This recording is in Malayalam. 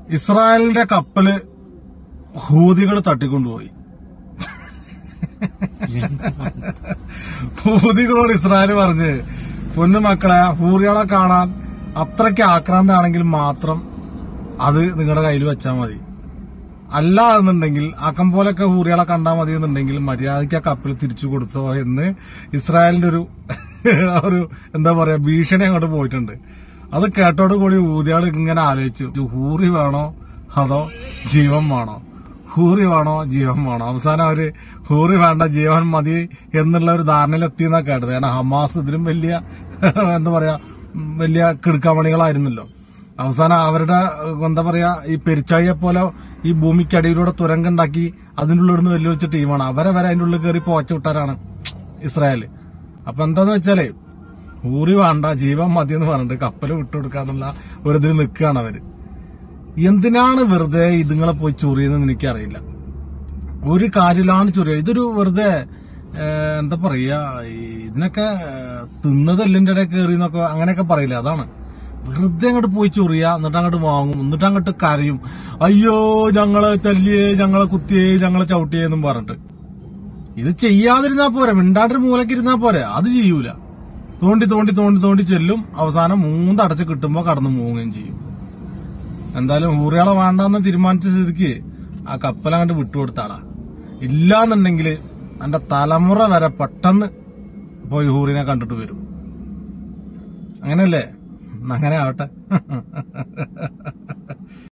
ഇസ്രായേലിന്റെ കപ്പല് ഹൂതികൾ തട്ടിക്കൊണ്ടുപോയി ഹൂതികളോട് ഇസ്രായേൽ പറഞ്ഞ് പൊന്നു മക്കളെ ഹൂറികളെ കാണാൻ അത്രയ്ക്ക് ആക്രാന്താണെങ്കിൽ മാത്രം അത് നിങ്ങളുടെ കയ്യിൽ വെച്ചാൽ മതി അല്ല എന്നുണ്ടെങ്കിൽ ആക്കം പോലൊക്കെ ഹൂറികളെ കണ്ടാൽ മതി എന്നുണ്ടെങ്കിൽ മര്യാദയ്ക്ക് ആ കപ്പൽ തിരിച്ചു കൊടുത്തോ എന്ന് ഇസ്രായേലിന്റെ ഒരു ഒരു എന്താ പറയാ ഭീഷണി അങ്ങോട്ട് പോയിട്ടുണ്ട് അത് കേട്ടോട് കൂടി ഊതിയാൾ ഇങ്ങനെ ആലോചിച്ചു ഹൂറി വേണോ അതോ ജീവൻ വേണോ ഹൂറി വേണോ ജീവൻ വേണോ അവസാനം അവര് ഹൂറി വേണ്ട ജീവൻ മതി എന്നുള്ള ഒരു ധാരണയിലെത്തിയെന്നാ കേട്ടത് കാരണം ഹമാസ് ഇതിലും വലിയ എന്താ പറയാ ഉം, വലിയ കിടുക്കാമണികളായിരുന്നല്ലോ അവസാനം അവരുടെ ഏഹ്, എന്താ പറയാ ഈ പെരിച്ചാഴിയെ പോലെ ഈ ഭൂമിക്കടിയിലൂടെ തുരങ്കുണ്ടാക്കി അതിൻ്റെ ഉള്ളിൽ നിന്ന് വെല്ലുവിളിച്ച ടീമാണ് അവരെ വരെ അതിൻ്റെ ഉള്ളിൽ കയറി പോച്ച വിട്ടാരാണ് ഇസ്രായേൽ അപ്പൊ എന്താന്ന് വെച്ചാലേ ഊറി വേണ്ട ജീവൻ മതി എന്ന് പറഞ്ഞിട്ട് കപ്പൽ വിട്ടുകൊടുക്കാന്നുള്ള ഒരു ഇതിൽ നിൽക്കുകയാണ് അവര് എന്തിനാണ് വെറുതെ ഇതുങ്ങളെ പോയി ചൊറിയുന്നത് എനിക്കറിയില്ല ഒരു കാര്യമില്ലാണ് ചൊറിയ ഇതൊരു വെറുതെ ഏഹ്, എന്താ പറയാ ഈ ഇതിനൊക്കെ ഏഹ്, തിന്നതെല്ലിന്റെ ഇടയിൽ കയറി എന്നൊക്കെ അങ്ങനെയൊക്കെ പറയില്ല അതാണ് വെറുതെ അങ്ങോട്ട് പോയി ചൊറിയ എന്നിട്ട് അങ്ങോട്ട് വാങ്ങും എന്നിട്ട് അങ്ങോട്ട് കരയും അയ്യോ ഞങ്ങളെ തല്ലിയേ ഞങ്ങളെ കുത്തിയേ ഞങ്ങളെ ചവിട്ടിയേ എന്നും പറഞ്ഞിട്ട് ഇത് ചെയ്യാതിരുന്നാ പോരെ മിണ്ടാണ്ടൊരു മൂലക്ക് ഇരുന്നാ പോരെ അത് ചെയ്യൂല തോണ്ടി തോണ്ടി തോണ്ടി തോണ്ടി ചെല്ലും അവസാനം മൂന്നടച്ച് കിട്ടുമ്പോ കടന്നു മൂങ്ങുകയും ചെയ്യും എന്തായാലും ഊറിയാളെ വേണ്ടാന്ന് തീരുമാനിച്ച സ്ഥിതിക്ക് ആ കപ്പൽ അങ്ങോട്ട് വിട്ടുകൊടുത്താളാ ഇല്ലാന്നുണ്ടെങ്കിൽ എന്റെ തലമുറ വരെ പെട്ടെന്ന് പോയി ഹൂറിനെ കണ്ടിട്ട് വരും അങ്ങനെയല്ലേ എന്നാ അങ്ങനെ ആവട്ടെ